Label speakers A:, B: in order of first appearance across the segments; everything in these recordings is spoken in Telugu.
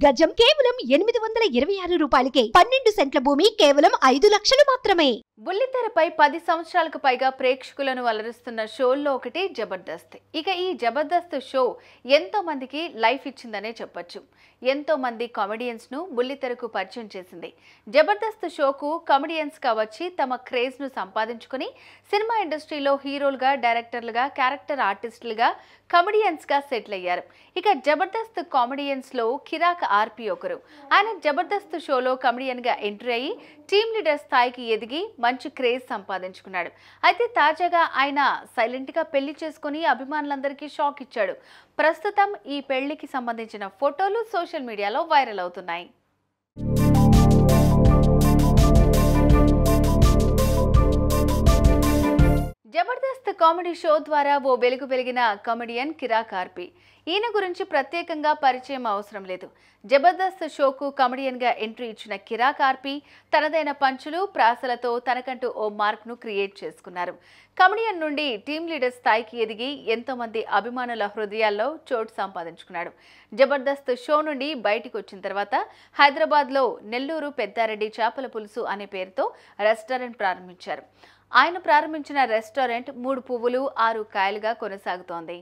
A: గజం కేవలం ఎనిమిది వందల ఇరవై ఆరు రూపాయలకే పన్నెండు సెంట్ల భూమి కేవలం ఐదు లక్షలు మాత్రమే
B: బుల్లితెరపై పది సంవత్సరాలకు పైగా ప్రేక్షకులను అలరిస్తున్న షోల్లో ఒకటి జబర్దస్త్ ఇక ఈ జబర్దస్త్ షో ఎంతో మందికి లైఫ్ ఇచ్చిందనే చెప్పొచ్చు ఎంతో మంది కామెడియన్స్ ను బుల్లితెరకు పరిచయం చేసింది జబర్దస్త్ షోకు కామెడియన్స్ గా వచ్చి తమ క్రేజ్ ను సంపాదించుకుని సినిమా ఇండస్ట్రీలో హీరోలుగా డైరెక్టర్లుగా క్యారెక్టర్ ఆర్టిస్టులుగా కమెడియన్స్ గా సెటిల్ అయ్యారు ఇక జబర్దస్త్ కామెడియన్స్ లో కిరాక్ ఆర్పి ఒకరు ఆయన జబర్దస్త్ షోలో కమెడియన్ గా ఎంట్రీ అయ్యి టీమ్ లీడర్ స్థాయికి ఎదిగి మంచి క్రేజ్ సంపాదించుకున్నాడు అయితే తాజాగా ఆయన సైలెంట్ గా పెళ్లి చేసుకుని అభిమానులందరికీ షాక్ ఇచ్చాడు ప్రస్తుతం ఈ పెళ్లికి సంబంధించిన ఫోటోలు సోషల్ మీడియాలో వైరల్ అవుతున్నాయి జబర్దస్త్ కామెడీ షో ద్వారా ఓ వెలుగు వెలిగిన కమెడియన్ కిరాక్ ఆర్పి ఈయన గురించి ప్రత్యేకంగా పరిచయం అవసరం లేదు జబర్దస్త్ షోకు కమెడియన్గా ఎంట్రీ ఇచ్చిన కిరాక్ ఆర్పి తనదైన పంచులు ప్రాసలతో తనకంటూ ఓ మార్క్ను క్రియేట్ చేసుకున్నారు కమెడియన్ నుండి టీమ్ లీడర్ స్థాయికి ఎదిగి ఎంతో మంది అభిమానుల హృదయాల్లో చోటు సంపాదించుకున్నాడు జబర్దస్త్ షో నుండి బయటికి వచ్చిన తర్వాత హైదరాబాద్లో నెల్లూరు పెద్దారెడ్డి చేపల పులుసు అనే పేరుతో రెస్టారెంట్ ప్రారంభించారు ఆయన ప్రారంభించిన రెస్టారెంట్ మూడు పువ్వులు ఆరు కాయలుగా కొనసాగుతోంది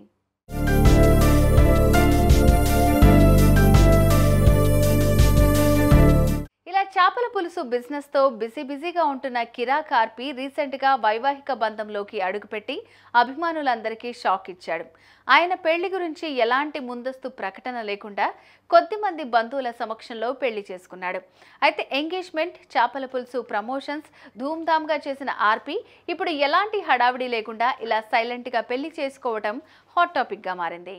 B: ఇలా చేపల పులుసు బిజినెస్ తో బిజీ బిజీగా ఉంటున్న కిరా కార్పి రీసెంట్ గా వైవాహిక బంధంలోకి అడుగుపెట్టి అభిమానులందరికీ షాక్ ఇచ్చాడు ఆయన పెళ్లి గురించి ఎలాంటి ముందస్తు ప్రకటన లేకుండా కొద్ది మంది బంధువుల సమక్షంలో పెళ్లి చేసుకున్నాడు అయితే ఎంగేజ్మెంట్ చేపల పులుసు ప్రమోషన్స్ ధూమ్ధామ్గా చేసిన ఆర్పి ఇప్పుడు ఎలాంటి హడావిడి లేకుండా ఇలా సైలెంట్గా పెళ్లి చేసుకోవటం హాట్ టాపిక్గా మారింది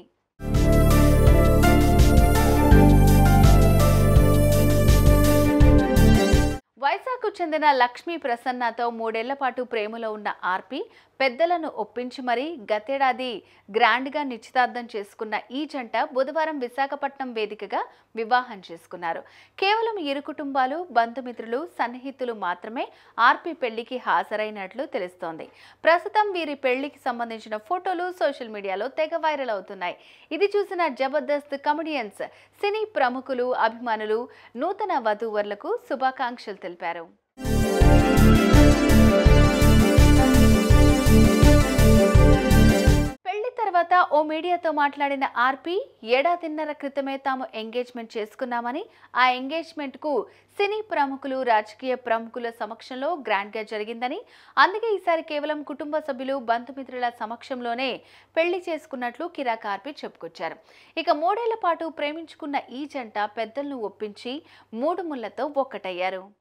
B: వైజాగ్కు చెందిన లక్ష్మీ ప్రసన్నతో మూడేళ్ల పాటు ప్రేమలో ఉన్న ఆర్పి పెద్దలను ఒప్పించి మరీ గతేడాది గ్రాండ్గా నిశ్చితార్థం చేసుకున్న ఈ జంట బుధవారం విశాఖపట్నం వేదికగా వివాహం చేసుకున్నారు కేవలం ఇరు కుటుంబాలు బంధుమిత్రులు సన్నిహితులు మాత్రమే ఆర్పి పెళ్లికి హాజరైనట్లు తెలుస్తోంది ప్రస్తుతం వీరి పెళ్లికి సంబంధించిన ఫోటోలు సోషల్ మీడియాలో తెగ వైరల్ అవుతున్నాయి ఇది చూసిన జబర్దస్త్ కమెడియన్స్ సినీ ప్రముఖులు అభిమానులు నూతన వధూవరులకు శుభాకాంక్షలు తెలిపారు పెళ్లి తర్వాత ఓ మీడియాతో మాట్లాడిన ఆర్పి ఏడాదిన్నర క్రితమే తాము ఎంగేజ్మెంట్ చేసుకున్నామని ఆ ఎంగేజ్మెంట్ కు సినీ ప్రముఖులు రాజకీయ ప్రముఖుల సమక్షంలో గ్రాండ్ గా జరిగిందని అందుకే ఈసారి కేవలం కుటుంబ సభ్యులు బంధుమిత్రుల సమక్షంలోనే పెళ్లి చేసుకున్నట్లు కిరాక్ ఆర్పి చెప్పుకొచ్చారు ఇక మూడేళ్ల పాటు ప్రేమించుకున్న ఈ జంట పెద్దలను ఒప్పించి మూడు ముళ్లతో ఒక్కటయ్యారు